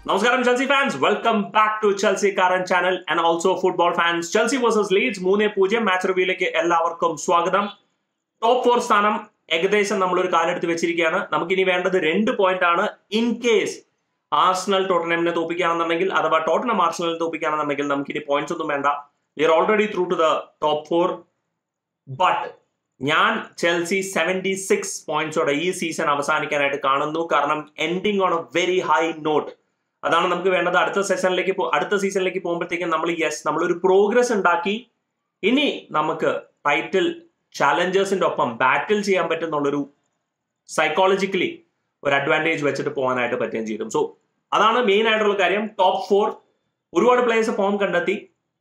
നമസ്കാരം Chelsea fans welcome back to Chelsea കാരൻ channel and also football fans Chelsea versus Leeds മൂന്ന് പൂജ്യം match റിവ്യൂയിലേക്ക് എല്ലാവർക്കും സ്വാഗതം ടോപ്പ് ഫോർ സ്ഥാനം ഏകദേശം നമ്മളൊരു കാലെടുത്ത് വെച്ചിരിക്കുകയാണ് നമുക്കിനി വേണ്ടത് രണ്ട് പോയിന്റ് ആണ് ഇൻ കേസ് ആർസണൽ ടോട്ടനമിനെ തോപ്പിക്കുകയാണെന്നുണ്ടെങ്കിൽ അഥവാ ടോട്ടനം ആർസണലിനെ തോപ്പിക്കുകയാണെന്നുണ്ടെങ്കിൽ നമുക്കിനി പോയിന്റ്സ് ഒന്നും വേണ്ട we are already through to the top four but ഞാൻ ചെൽസി സെവൻറ്റി സിക്സ് പോയിന്റ്സോടെ ഈ സീസൺ അവസാനിക്കാനായിട്ട് കാണുന്നു കാരണം ending on a very high note അതാണ് നമുക്ക് വേണ്ടത് അടുത്ത സെഷനിലേക്ക് അടുത്ത സീസണിലേക്ക് പോകുമ്പോഴത്തേക്കും നമ്മൾ യെസ് നമ്മളൊരു പ്രോഗ്രസ് ഉണ്ടാക്കി ഇനി നമുക്ക് ടൈറ്റിൽ ചാലഞ്ചേഴ്സിന്റെ ഒപ്പം ബാറ്റിൽ ചെയ്യാൻ പറ്റുന്നുള്ളൊരു സൈക്കോളജിക്കലി ഒരു അഡ്വാൻറ്റേജ് വെച്ചിട്ട് പോകാനായിട്ട് പറ്റുകയും ചെയ്തു സോ അതാണ് മെയിൻ ആയിട്ടുള്ള കാര്യം ടോപ്പ് ഫോർ ഒരുപാട് പ്ലേയേഴ്സ് ഫോം കണ്ടെത്തി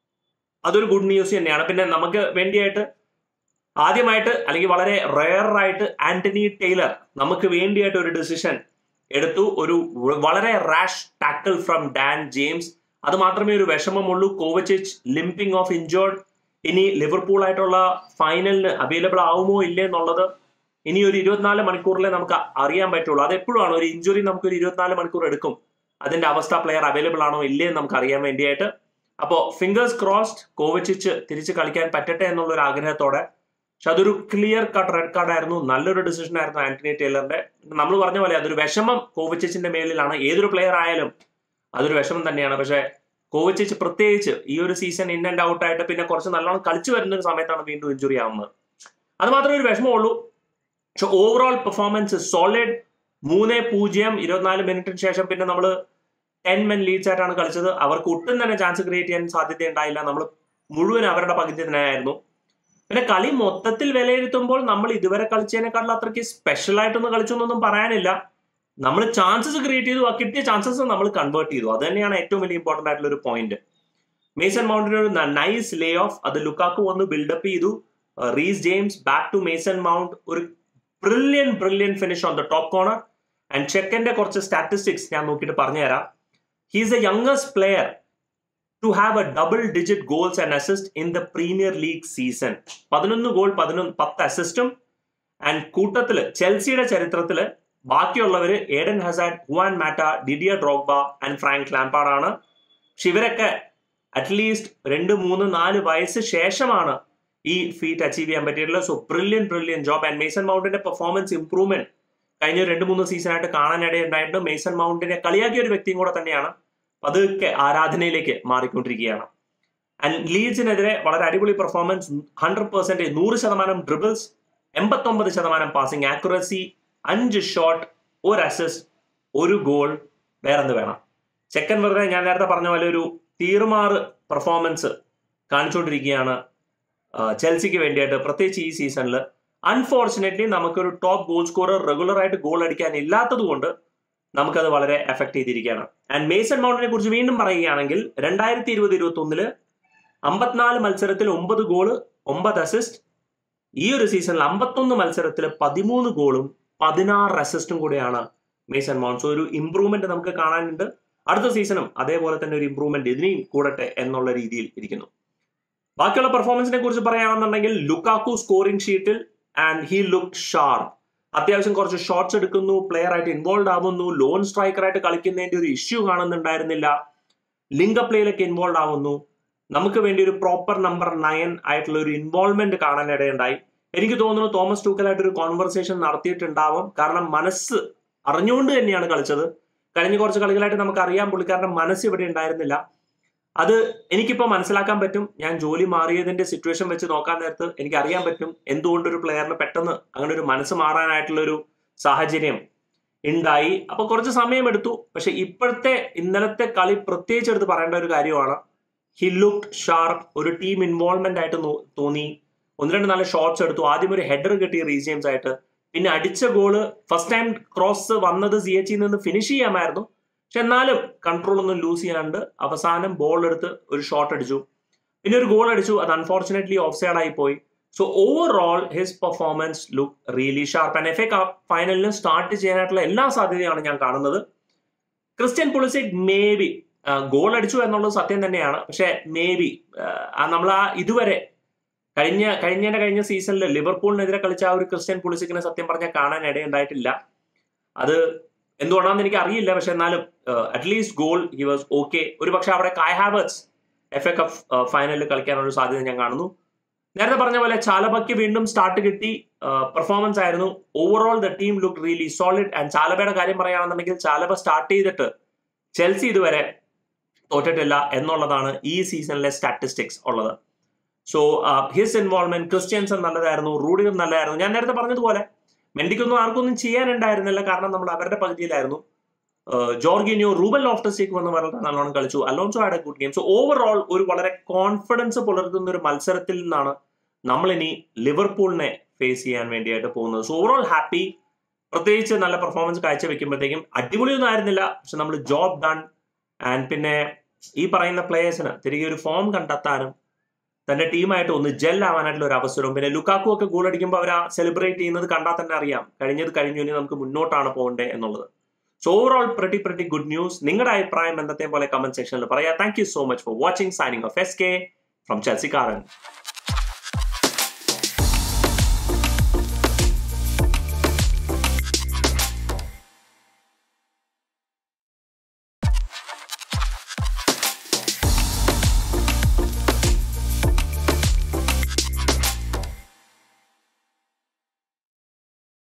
അതൊരു ഗുഡ് ന്യൂസ് തന്നെയാണ് പിന്നെ നമുക്ക് വേണ്ടിയായിട്ട് ആദ്യമായിട്ട് അല്ലെങ്കിൽ വളരെ റെയർ ആയിട്ട് ആന്റണി ടൈലർ നമുക്ക് വേണ്ടിയായിട്ട് ഒരു ഡിസിഷൻ എടുത്തു ഒരു വളരെ rash tackle from Dan James അത് മാത്രമേ ഒരു വിഷമമുള്ളൂ കോവച്ചിച്ച് ലിംപിംഗ് ഓഫ് ഇഞ്ചേർഡ് ഇനി ലിവർപൂൾ ആയിട്ടുള്ള ഫൈനലിന് അവൈലബിൾ ആവുമോ ഇല്ലേ എന്നുള്ളത് ഇനി ഒരു ഇരുപത്തിനാല് മണിക്കൂറിലെ നമുക്ക് അറിയാൻ പറ്റുള്ളൂ അത് എപ്പോഴാണ് ഒരു ഇഞ്ചുറി നമുക്ക് ഒരു ഇരുപത്തിനാല് മണിക്കൂർ എടുക്കും അതിന്റെ അവസ്ഥ പ്ലെയർ അവൈലബിൾ ആണോ ഇല്ലേ എന്ന് നമുക്ക് അറിയാൻ വേണ്ടിയായിട്ട് അപ്പോൾ ഫിംഗേഴ്സ് ക്രോസ്ഡ് കോവച്ചിച്ച് തിരിച്ച് കളിക്കാൻ പറ്റട്ടെ എന്നുള്ള ഒരു ആഗ്രഹത്തോടെ പക്ഷെ അതൊരു ക്ലിയർ കട്ട് റെഡ് കാർഡ് ആയിരുന്നു നല്ലൊരു ഡിസിഷൻ ആയിരുന്നു ആന്റണി ടൈലറിന്റെ നമ്മൾ പറഞ്ഞ പോലെ അതൊരു വിഷമം കോവച്ചിച്ചിന്റെ മേലിലാണ് ഏതൊരു പ്ലെയർ ആയാലും അതൊരു വിഷമം തന്നെയാണ് പക്ഷെ കോവച്ചിച്ച് പ്രത്യേകിച്ച് ഈ ഒരു സീസൺ ഇൻ ആൻഡ് ഔട്ട് ആയിട്ട് പിന്നെ കുറച്ച് നല്ലോണം കളിച്ചു വരുന്ന ഒരു സമയത്താണ് വീണ്ടും ഇഞ്ചുറി ആവുന്നത് അത് മാത്രമേ ഒരു വിഷമമുള്ളൂ പക്ഷെ ഓവറോൾ പെർഫോമൻസ് സോളിഡ് മൂന്ന് പൂജ്യം ഇരുപത്തിനാല് മിനിറ്റിന് ശേഷം പിന്നെ നമ്മൾ ടെൻ മെൻ ലീഡ്സ് ആയിട്ടാണ് കളിച്ചത് അവർക്ക് ഒട്ടും തന്നെ ചാൻസ് ക്രിയേറ്റ് ചെയ്യാൻ സാധ്യത ഉണ്ടായില്ല നമ്മൾ മുഴുവൻ അവരുടെ പകുതി തന്നെയായിരുന്നു പിന്നെ കളി മൊത്തത്തിൽ വിലയിരുത്തുമ്പോൾ നമ്മൾ ഇതുവരെ കളിച്ചതിനെക്കാളും അത്രയ്ക്ക് സ്പെഷ്യൽ ആയിട്ടൊന്നും കളിച്ചൊന്നും പറയാനില്ല നമ്മൾ ചാൻസസ് ക്രിയേറ്റ് ചെയ്തു ആ കിട്ടിയ ചാൻസസ് നമ്മൾ കൺവേർട്ട് ചെയ്തു അത് തന്നെയാണ് ഏറ്റവും വലിയ ഇമ്പോർട്ടന്റ് ആയിട്ടുള്ള ഒരു പോയിന്റ് മേസൺ മൗണ്ടിന് ഒരു നൈസ് ലേ ഓഫ് അത് ലുക്കാക്ക് വന്ന് ബിൽഡപ്പ് ചെയ്തു Reece James back to Mason Mount ഒരു brilliant brilliant finish on the top corner and ചെക്കന്റെ കുറച്ച് സ്റ്റാറ്റിസ്റ്റിക്സ് ഞാൻ നോക്കിയിട്ട് പറഞ്ഞുതരാം he's a youngest player to have a double digit goals and assist in the Premier League season പതിനൊന്ന് goal പതിനൊന്ന് പത്ത് അസിസ്റ്റും and കൂട്ടത്തില് ചെൽസിയുടെ ചരിത്രത്തില് ബാക്കിയുള്ളവര് Aidan Hazard Juan Mata Didier Drogba and Frank Lampard ആണ് പക്ഷെ ഇവരൊക്കെ അറ്റ്ലീസ്റ്റ് രണ്ട് മൂന്ന് നാല് വയസ്സ് ശേഷമാണ് ഈ ഫീറ്റ് അച്ചീവ് ചെയ്യാൻ പറ്റിയിട്ടുള്ളത് so brilliant brilliant job and Mason മൗണ്ടിന്റെ പെർഫോമൻസ് ഇംപ്രൂവ്മെന്റ് കഴിഞ്ഞ രണ്ട് മൂന്ന് സീസൺ ആയിട്ട് കാണാനിടയുണ്ടായിട്ട് മേസൺ മൗണ്ടിനെ കളിയാക്കിയ ഒരു വ്യക്തിയും കൂടെ തന്നെയാണ് പതുക്കെ ആരാധനയിലേക്ക് മാറിക്കൊണ്ടിരിക്കുകയാണ് ആൻഡ് ലീഡ്സിനെതിരെ വളരെ അടിപൊളി പെർഫോമൻസ് ഹൺഡ്രഡ് പെർസെന്റേജ് നൂറ് ശതമാനം ഡ്രിബിൾസ് എൺപത്തൊമ്പത് ശതമാനം പാസിംഗ് ആക്യുറസി അഞ്ച് ഷോട്ട് ഒരു അസിസ്റ്റ് ഒരു ഗോൾ വേറെന്ത് വേണം ചെക്കൻ വെറുതെ ഞാൻ നേരത്തെ പറഞ്ഞ പോലെ ഒരു തീർമാറ് പെർഫോമൻസ് കാണിച്ചുകൊണ്ടിരിക്കുകയാണ് ചെൽസിക്ക് വേണ്ടിയിട്ട് പ്രത്യേകിച്ച് ഈ സീസണിൽ അൺഫോർച്ചുനേറ്റ്ലി നമുക്കൊരു ടോപ്പ് ഗോൾ സ്കോറർ റെഗുലർ ആയിട്ട് ഗോൾ അടിക്കാൻ ഇല്ലാത്തത് കൊണ്ട് നമുക്കത് വളരെ എഫക്ട് ചെയ്തിരിക്കുകയാണ് ആൻഡ് മേസൺ മൗണ്ടിനെ കുറിച്ച് വീണ്ടും പറയുകയാണെങ്കിൽ രണ്ടായിരത്തി ഇരുപത് ഇരുപത്തി ഒന്നില് അമ്പത്തിനാല് മത്സരത്തിൽ ഒമ്പത് ഗോള് ഒമ്പത് അസിസ്റ്റ് ഈ ഒരു സീസണിൽ അമ്പത്തൊന്ന് മത്സരത്തിൽ പതിമൂന്ന് ഗോളും പതിനാറ് അസിസ്റ്റും കൂടെയാണ് മേസൺ മൗണ്ട് സോ ഒരു ഇംപ്രൂവ്മെന്റ് നമുക്ക് കാണാനുണ്ട് അടുത്ത സീസണും അതേപോലെ തന്നെ ഒരു ഇംപ്രൂവ്മെന്റ് ഇതിനെയും കൂടട്ടെ എന്നുള്ള രീതിയിൽ ഇരിക്കുന്നു ബാക്കിയുള്ള പെർഫോമൻസിനെ കുറിച്ച് പറയുകയാണെന്നുണ്ടെങ്കിൽ ലുക്കാക്കു സ്കോറിംഗ് ഷീറ്റിൽ ആൻഡ് ഹി ലുക്ക് ഷാർപ്പ് അത്യാവശ്യം കുറച്ച് ഷോട്ട്സ് എടുക്കുന്നു പ്ലെയർ ആയിട്ട് ഇൻവോൾവ് ആവുന്നു ലോൺ സ്ട്രൈക്കർ ആയിട്ട് കളിക്കുന്നതിന്റെ ഒരു ഇഷ്യൂ കാണുന്നുണ്ടായിരുന്നില്ല ലിങ്ക പ്ലേയിലൊക്കെ ഇൻവോൾവ് ആവുന്നു നമുക്ക് വേണ്ടി ഒരു പ്രോപ്പർ നമ്പർ നയൻ ആയിട്ടുള്ള ഒരു ഇൻവോൾവ്മെന്റ് കാണാനിടയുണ്ടായി എനിക്ക് തോന്നുന്നു തോമസ് ടൂക്കലായിട്ട് ഒരു കോൺവെർസേഷൻ നടത്തിയിട്ടുണ്ടാവും കാരണം മനസ്സ് അറിഞ്ഞുകൊണ്ട് തന്നെയാണ് കളിച്ചത് കഴിഞ്ഞ കുറച്ച് കളികളായിട്ട് നമുക്ക് അറിയാം പുള്ളിക്കാരന്റെ മനസ്സ് ഇവിടെ ഉണ്ടായിരുന്നില്ല അത് എനിക്കിപ്പോൾ മനസ്സിലാക്കാൻ പറ്റും ഞാൻ ജോലി മാറിയതിന്റെ സിറ്റുവേഷൻ വെച്ച് നോക്കാൻ നേരത്ത് എനിക്ക് അറിയാൻ പറ്റും എന്തുകൊണ്ട് ഒരു പ്ലെയറിന് പെട്ടെന്ന് അങ്ങനെ ഒരു മനസ്സ് മാറാനായിട്ടുള്ള ഒരു സാഹചര്യം ഉണ്ടായി അപ്പൊ കുറച്ച് സമയം എടുത്തു പക്ഷെ ഇപ്പോഴത്തെ ഇന്നലത്തെ കളി പ്രത്യേകിച്ച് എടുത്ത് പറയേണ്ട ഒരു കാര്യമാണ് ഹി ലുക്ക് ഷാർപ്പ് ഒരു ടീം ഇൻവോൾവ്മെന്റ് ആയിട്ട് തോന്നി ഒന്ന് രണ്ട് നല്ല ഷോട്ട്സ് എടുത്തു ആദ്യം ഒരു ഹെഡർ കിട്ടി റീജിയംസ് ആയിട്ട് പിന്നെ അടിച്ച ഗോള് ഫസ്റ്റ് ടൈം ക്രോസ് വന്നത് സി എച്ചിൽ നിന്ന് ഫിനിഷ് ചെയ്യാമായിരുന്നു പക്ഷെ എന്നാലും കൺട്രോൾ ഒന്നും ലൂസ് ചെയ്യാണ്ട് അവസാനം ബോൾ എടുത്ത് ഒരു ഷോട്ട് അടിച്ചു പിന്നെ ഒരു ഗോൾ അടിച്ചു അത് അൺഫോർച്ചുനേറ്റ്ലി ഓഫ് സൈഡ് ആയി പോയി so overall his performance look really sharp and F A cup ഫൈനലിന് സ്റ്റാർട്ട് ചെയ്യാനായിട്ടുള്ള എല്ലാ സാധ്യതയാണ് ഞാൻ കാണുന്നത് Christian Pulisic maybe goal അടിച്ചു എന്നുള്ളത് സത്യം തന്നെയാണ് പക്ഷെ മേ ബി നമ്മൾ ആ ഇതുവരെ കഴിഞ്ഞ കഴിഞ്ഞ കഴിഞ്ഞ സീസണിൽ ലിവർപൂളിനെതിരെ കളിച്ച ആ ഒരു ക്രിസ്ത്യൻ പുളിസിക്കിനെ സത്യം പറഞ്ഞാൽ കാണാൻ ഇടയുണ്ടായിട്ടില്ല അത് എന്തുകൊണ്ടാണെന്ന് എനിക്ക് അറിയില്ല പക്ഷെ എന്നാലും at least goal he was okay ഒരു പക്ഷെ അവിടെ കായ് ഹാവേഴ്സ് എഫ് എ കപ്പ് ഫൈനലിൽ കളിക്കാനുള്ള സാധ്യത ഞാൻ കാണുന്നു നേരത്തെ പറഞ്ഞ പോലെ ചാലബയ്ക്ക് വീണ്ടും സ്റ്റാർട്ട് കിട്ടി പെർഫോമൻസ് ആയിരുന്നു overall the team look really solid and ചാലബയുടെ കാര്യം പറയുകയാണെന്നുണ്ടെങ്കിൽ ചാലബ സ്റ്റാർട്ട് ചെയ്തിട്ട് ചെൽസി ഇതുവരെ തോറ്റിട്ടില്ല എന്നുള്ളതാണ് ഈ സീസണിലെ സ്റ്റാറ്റിസ്റ്റിക്സ് ഉള്ളത് സോ ഹിസ് ഇൻവോൾവ്മെന്റ് ക്രിസ്ത്യൻസൺ നല്ലതായിരുന്നു റൂഡിഗർ നല്ലതായിരുന്നു ഞാൻ നേരത്തെ പറഞ്ഞതുപോലെ മെൻഡിക്കൊന്നും ആർക്കൊന്നും ചെയ്യാനുണ്ടായിരുന്നില്ല കാരണം നമ്മൾ അവരുടെ പകുതിയിലായിരുന്നു ജോർഗിനിയോ റൂബൽ ലോഫ്റ്റസേക്ക് വന്ന് വളരെ നല്ലോണം കളിച്ചു Alonso add a good game so overall ഒരു വളരെ കോൺഫിഡൻസ് പുലർത്തുന്ന ഒരു മത്സരത്തിൽ നിന്നാണ് നമ്മൾ ഇനി ലിവർപൂളിനെ ഫേസ് ചെയ്യാൻ വേണ്ടിയായിട്ട് പോകുന്നത് സോ ഓവറോൾ ഹാപ്പി പ്രത്യേകിച്ച് നല്ല പെർഫോമൻസ് കാഴ്ചവെക്കുമ്പോഴത്തേക്കും അടിപൊളിയൊന്നും ആയിരുന്നില്ല പക്ഷെ നമ്മൾ ജോബ് ഡൺ ആൻഡ് പിന്നെ ഈ പറയുന്ന പ്ലേയേഴ്സിന് തിരികെ ഒരു ഫോം കണ്ടെത്താനും തന്റെ ടീമായിട്ട് ഒന്ന് ജെൽ ആവാനായിട്ടുള്ള ഒരു അവസരവും പിന്നെ ലുക്കാക്കു ഒക്കെ ഗോൾ അടിക്കുമ്പോൾ അവർ ആ സെലിബ്രേറ്റ് ചെയ്യുന്നത് കണ്ടാൽ തന്നെ അറിയാം കഴിഞ്ഞത് കഴിഞ്ഞു ഇനി നമുക്ക് മുന്നോട്ടാണ് പോകേണ്ടത് എന്നുള്ളത് so overall pretty pretty good news നിങ്ങളുടെ അഭിപ്രായം എന്നത്തെ പോലെ കമന്റ് സെക്ഷനിൽ പറയാം thank you so much for watching signing off S K from ചെൽസിക്കാരൻ